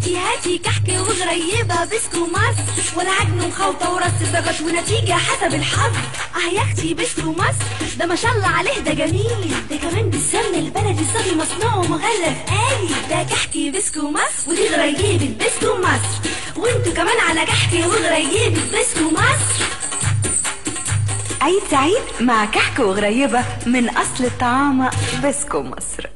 هاتي هاتي كحك وغريبة بسكو مصر ولا عجن وخلطة ورص درجات ونتيجة حسب الحظ اه يا اختي بسكو مصر ده ما شاء الله عليه ده جميل ده كمان بالسمن البلدي الصافي مصنوع ومغلف آلي ده كحكي بسكو مصر ودي غريبة بسكو مصر وانتوا كمان على كحكي وغريبة بسكو مصر عيد سعيد مع كحك وغريبة من أصل الطعام بسكو مصر